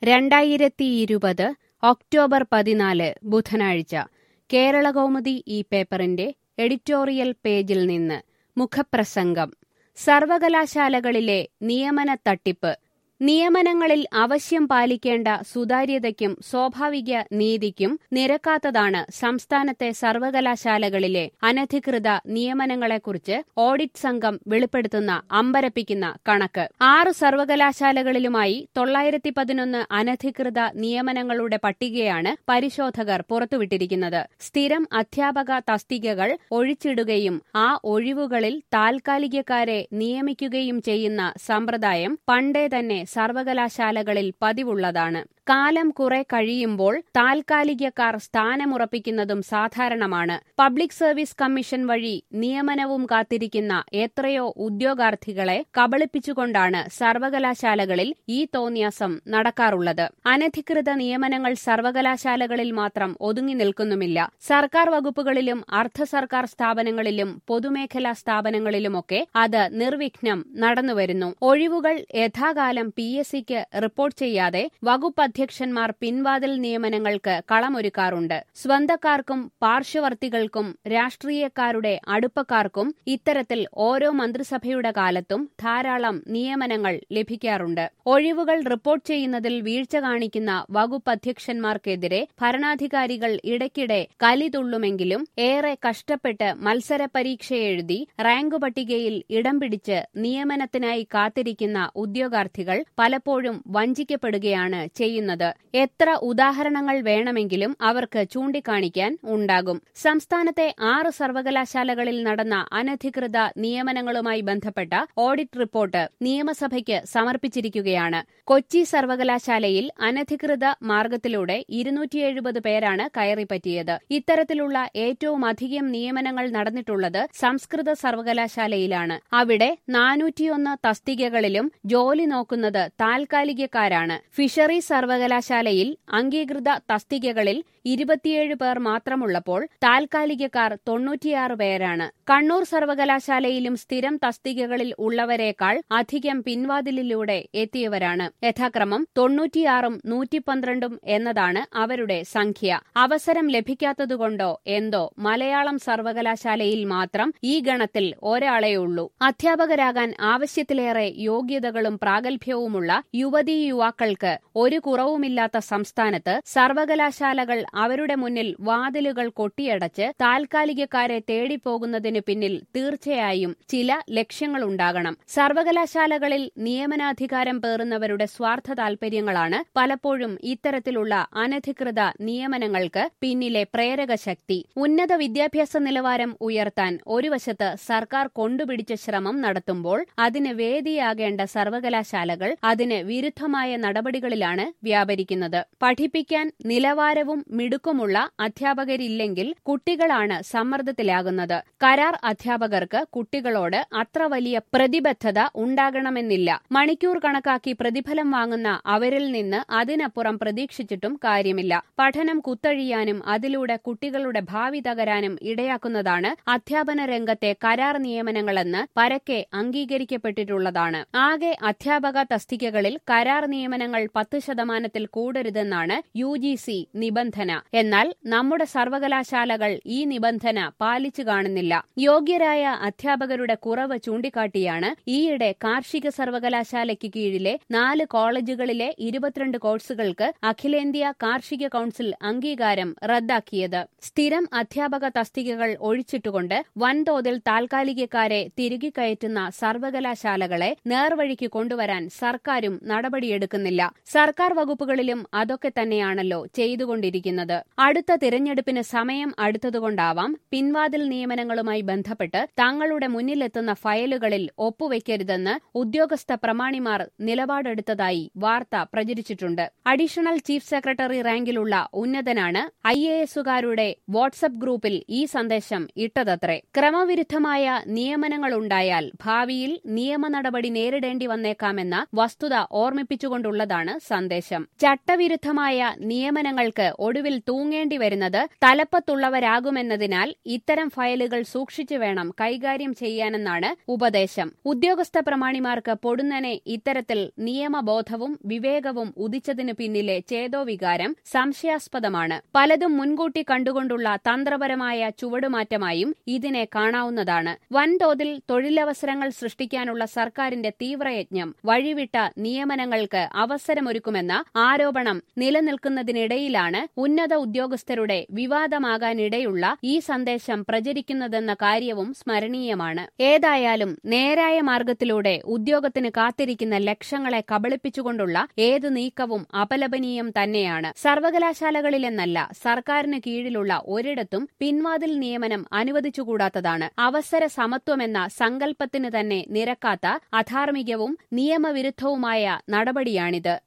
രണ്ടായിരത്തിയിരുപത് ഒക്ടോബർ പതിനാല് ബുധനാഴ്ച കേരളകൗമുദി ഈ പേപ്പറിന്റെ എഡിറ്റോറിയൽ പേജിൽ നിന്ന് മുഖപ്രസംഗം സർവകലാശാലകളിലെ നിയമന തട്ടിപ്പ് നിയമനങ്ങളിൽ അവശ്യം പാലിക്കേണ്ട സുതാര്യതയ്ക്കും സ്വാഭാവിക നീതിക്കും നിരക്കാത്തതാണ് സംസ്ഥാനത്തെ സർവകലാശാലകളിലെ അനധികൃത നിയമനങ്ങളെക്കുറിച്ച് ഓഡിറ്റ് സംഘം വെളിപ്പെടുത്തുന്ന അമ്പരപ്പിക്കുന്ന കണക്ക് ആറ് സർവകലാശാലകളിലുമായി തൊള്ളായിരത്തി പതിനൊന്ന് അനധികൃത നിയമനങ്ങളുടെ പട്ടികയാണ് പരിശോധകർ പുറത്തുവിട്ടിരിക്കുന്നത് സ്ഥിരം അധ്യാപക തസ്തികകൾ ഒഴിച്ചിടുകയും ആ ഒഴിവുകളിൽ താൽക്കാലികക്കാരെ നിയമിക്കുകയും ചെയ്യുന്ന സമ്പ്രദായം പണ്ടേ തന്നെ സർവകലാശാലകളിൽ പതിവുള്ളതാണ് കാലം കുറെ കഴിയുമ്പോൾ താൽക്കാലികക്കാർ സ്ഥാനമുറപ്പിക്കുന്നതും സാധാരണമാണ് പബ്ലിക് സർവീസ് കമ്മീഷൻ വഴി നിയമനവും കാത്തിരിക്കുന്ന എത്രയോ ഉദ്യോഗാർത്ഥികളെ കബളിപ്പിച്ചുകൊണ്ടാണ് സർവകലാശാലകളിൽ ഈ തോന്നിയാസം നടക്കാറുള്ളത് അനധികൃത നിയമനങ്ങൾ സർവകലാശാലകളിൽ മാത്രം ഒതുങ്ങി നിൽക്കുന്നുമില്ല സർക്കാർ വകുപ്പുകളിലും അർദ്ധ സർക്കാർ സ്ഥാപനങ്ങളിലും പൊതുമേഖലാ സ്ഥാപനങ്ങളിലുമൊക്കെ അത് നിർവിഘ്നം നടന്നുവരുന്നു ഒഴിവുകൾ യഥാകാലം പി എസ് സിക്ക് റിപ്പോർട്ട് ചെയ്യാതെ വകുപ്പ് അധ്യക്ഷന്മാർ പിൻവാതിൽ നിയമനങ്ങൾക്ക് കളമൊരുക്കാറുണ്ട് സ്വന്തക്കാർക്കും പാർശ്വവർത്തികൾക്കും രാഷ്ട്രീയക്കാരുടെ അടുപ്പക്കാർക്കും ഇത്തരത്തിൽ ഓരോ മന്ത്രിസഭയുടെ കാലത്തും ധാരാളം നിയമനങ്ങൾ ലഭിക്കാറുണ്ട് ഒഴിവുകൾ റിപ്പോർട്ട് ചെയ്യുന്നതിൽ വീഴ്ച കാണിക്കുന്ന വകുപ്പ് അധ്യക്ഷന്മാർക്കെതിരെ ഭരണാധികാരികൾ ഇടയ്ക്കിടെ കലിതുള്ളുമെങ്കിലും ഏറെ കഷ്ടപ്പെട്ട് മത്സര പരീക്ഷ എഴുതി റാങ്ക് പട്ടികയിൽ ഇടം പിടിച്ച് നിയമനത്തിനായി കാത്തിരിക്കുന്ന ഉദ്യോഗാർത്ഥികൾ പലപ്പോഴും വഞ്ചിക്കപ്പെടുകയാണ് ചെയ്യുന്നത് എത്ര ഉദാഹരണങ്ങൾ വേണമെങ്കിലും അവർക്ക് ചൂണ്ടിക്കാണിക്കാൻ ഉണ്ടാകും സംസ്ഥാനത്തെ ആറ് സർവകലാശാലകളിൽ നടന്ന അനധികൃത നിയമനങ്ങളുമായി ബന്ധപ്പെട്ട ഓഡിറ്റ് റിപ്പോർട്ട് നിയമസഭയ്ക്ക് സമർപ്പിച്ചിരിക്കുകയാണ് കൊച്ചി സർവകലാശാലയിൽ അനധികൃത മാർഗത്തിലൂടെ ഇരുന്നൂറ്റി എഴുപത് പേരാണ് കയറിപ്പറ്റിയത് ഇത്തരത്തിലുള്ള ഏറ്റവും അധികം നിയമനങ്ങൾ നടന്നിട്ടുള്ളത് സംസ്കൃത സർവകലാശാലയിലാണ് അവിടെ നാനൂറ്റിയൊന്ന് തസ്തികകളിലും ജോലി നോക്കുന്നത് താൽക്കാലികക്കാരാണ് ഫിഷറീസ് സർവകലാശാലയിൽ അംഗീകൃത തസ്തികകളിൽ ഇരുപത്തിയേഴ് പേർ മാത്രമുള്ളപ്പോൾ താൽക്കാലികക്കാർ തൊണ്ണൂറ്റിയാറ് പേരാണ് കണ്ണൂർ സർവകലാശാലയിലും സ്ഥിരം തസ്തികകളിൽ ഉള്ളവരെക്കാൾ അധികം പിൻവാതിലിലൂടെ എത്തിയവരാണ് യഥാക്രമം തൊണ്ണൂറ്റിയാറും നൂറ്റിപ്പന്ത്രണ്ടും എന്നതാണ് അവരുടെ സംഖ്യ അവസരം ലഭിക്കാത്തതുകൊണ്ടോ എന്തോ മലയാളം സർവകലാശാലയിൽ മാത്രം ഈ ഗണത്തിൽ ഒരാളെയുള്ളൂ അധ്യാപകരാകാൻ ആവശ്യത്തിലേറെ യോഗ്യതകളും പ്രാഗൽഭ്യവുമുള്ള യുവതീ യുവാക്കൾക്ക് ഒരു കുറവുമില്ലാത്ത സംസ്ഥാനത്ത് സർവകലാശാലകൾ അവരുടെ മുന്നിൽ വാതിലുകൾ കൊട്ടിയടച്ച് താൽക്കാലികക്കാരെ തേടിപ്പോകുന്നതിന് പിന്നിൽ തീർച്ചയായും ചില ലക്ഷ്യങ്ങളുണ്ടാകണം സർവകലാശാലകളിൽ നിയമനാധികാരം പേറുന്നവരുടെ സ്വാർത്ഥ താൽപര്യങ്ങളാണ് പലപ്പോഴും ഇത്തരത്തിലുള്ള അനധികൃത നിയമനങ്ങൾക്ക് പിന്നിലെ പ്രേരക ശക്തി ഉന്നത വിദ്യാഭ്യാസ നിലവാരം ഉയർത്താൻ ഒരു വശത്ത് സർക്കാർ കൊണ്ടുപിടിച്ച ശ്രമം നടത്തുമ്പോൾ അതിന് വേദിയാകേണ്ട സർവകലാശാലകൾ അതിന് വിരുദ്ധമായ നടപടികളിലാണ് വ്യാപരിക്കുന്നത് പഠിപ്പിക്കാൻ നിലവാരവും മിടുക്കുമുള്ള അധ്യാപകരില്ലെങ്കിൽ കുട്ടികളാണ് സമ്മർദ്ദത്തിലാകുന്നത് കരാർ അധ്യാപകർക്ക് കുട്ടികളോട് അത്ര വലിയ പ്രതിബദ്ധത ഉണ്ടാകണമെന്നില്ല മണിക്കൂർ കണക്കാക്കി പ്രതിഫലം വാങ്ങുന്ന അവരിൽ നിന്ന് അതിനപ്പുറം പ്രതീക്ഷിച്ചിട്ടും കാര്യമില്ല പഠനം കുത്തഴിയാനും അതിലൂടെ കുട്ടികളുടെ ഭാവി തകരാനും ഇടയാക്കുന്നതാണ് അധ്യാപന രംഗത്തെ കരാർ നിയമനങ്ങളെന്ന് പരക്കെ അംഗീകരിക്കപ്പെട്ടിട്ടുള്ളതാണ് ആകെ അധ്യാപക തസ്തികകളിൽ കരാർ നിയമനങ്ങൾ പത്ത് ശതമാനത്തിൽ കൂടരുതെന്നാണ് യു ജി സി നിബന്ധന എന്നാൽ നമ്മുടെ സർവകലാശാലകൾ ഈ നിബന്ധന പാലിച്ചു കാണുന്നില്ല യോഗ്യരായ അധ്യാപകരുടെ കുറവ് ചൂണ്ടിക്കാട്ടിയാണ് ഈയിടെ കാർഷിക സർവകലാശാലയ്ക്ക് കീഴിലെ നാല് കോളേജുകളിലെ ഇരുപത്തിരണ്ട് കോഴ്സുകൾക്ക് അഖിലേന്ത്യാ കാർഷിക കൌൺസിൽ അംഗീകാരം റദ്ദാക്കിയത് സ്ഥിരം അധ്യാപക തസ്തികകൾ ഒഴിച്ചിട്ടുകൊണ്ട് വൻതോതിൽ താൽക്കാലികക്കാരെ തിരികെ കയറ്റുന്ന സർവകലാശാലകളെ നേർവഴിക്ക് കൊണ്ടുവരാൻ സർക്കാരും നടപടിയെടുക്കുന്നില്ല സർക്കാർ വകുപ്പുകളിലും അതൊക്കെ തന്നെയാണല്ലോ ചെയ്തുകൊണ്ടിരിക്കുന്നത് അടുത്ത തിരഞ്ഞെടുപ്പിന് സമയം അടുത്തതുകൊണ്ടാവാം പിൻവാതിൽ നിയമനങ്ങളുമായി ബന്ധപ്പെട്ട് തങ്ങളുടെ മുന്നിലെത്തുന്ന ഫയലുകളിൽ ഒപ്പുവെക്കരുതെന്ന് ഉദ്യോഗസ്ഥ പ്രമാണിമാർ നിലപാടെടുത്തതായി വാർത്ത പ്രചരിച്ചിട്ടുണ്ട് അഡീഷണൽ ചീഫ് സെക്രട്ടറി റാങ്കിലുള്ള ഉന്നതനാണ് ഐ എ എസുകാരുടെ വാട്സപ്പ് ഗ്രൂപ്പിൽ ഈ സന്ദേശം ഇട്ടതത്രേ ക്രമവിരുദ്ധമായ നിയമനങ്ങളുണ്ടായാൽ ഭാവിയിൽ നിയമ നടപടി നേരിടേണ്ടി വന്നേക്കാമെന്ന വസ്തുത ഓർമ്മിപ്പിച്ചുകൊണ്ടുള്ളതാണ് സന്ദേശം സന്ദേശം ചട്ടവിരുദ്ധമായ നിയമനങ്ങൾക്ക് ഒടുവിൽ തൂങ്ങേണ്ടി വരുന്നത് തലപ്പത്തുള്ളവരാകുമെന്നതിനാൽ ഇത്തരം ഫയലുകൾ സൂക്ഷിച്ചു വേണം കൈകാര്യം ചെയ്യാനെന്നാണ് ഉപദേശം ഉദ്യോഗസ്ഥ പ്രമാണിമാർക്ക് പൊടുന്നനെ ഇത്തരത്തിൽ നിയമബോധവും വിവേകവും ഉദിച്ചതിനു പിന്നിലെ ചേതോവികാരം സംശയാസ്പദമാണ് പലതും മുൻകൂട്ടി കണ്ടുകൊണ്ടുള്ള തന്ത്രപരമായ ചുവടുമാറ്റമായും ഇതിനെ കാണാവുന്നതാണ് വൻതോതിൽ തൊഴിലവസരങ്ങൾ സൃഷ്ടിക്കാനുള്ള സർക്കാരിന്റെ തീവ്രയജ്ഞം വഴിവിട്ട നിയമനങ്ങൾക്ക് അവസരമൊരുക്കുമെന്ന ആരോപണം നിലനിൽക്കുന്നതിനിടയിലാണ് ഉന്നത ഉദ്യോഗസ്ഥരുടെ വിവാദമാകാനിടയുള്ള ഈ സന്ദേശം പ്രചരിക്കുന്നതെന്ന കാര്യവും സ്മരണീയമാണ് ഏതായാലും നേരായ മാർഗത്തിലൂടെ ഉദ്യോഗത്തിന് കാത്തിരിക്കുന്ന ലക്ഷങ്ങളെ കബളിപ്പിച്ചുകൊണ്ടുള്ള ഏത് നീക്കവും അപലപനീയം തന്നെയാണ് സർവകലാശാലകളിലെന്നല്ല സർക്കാരിന് കീഴിലുള്ള ഒരിടത്തും പിൻവാതിൽ നിയമനം അനുവദിച്ചുകൂടാത്തതാണ് അവസര സമത്വമെന്ന സങ്കല്പത്തിന് തന്നെ നിരക്കാത്ത അധാർമികവും നിയമവിരുദ്ധവുമായ നടപടിയാണിത്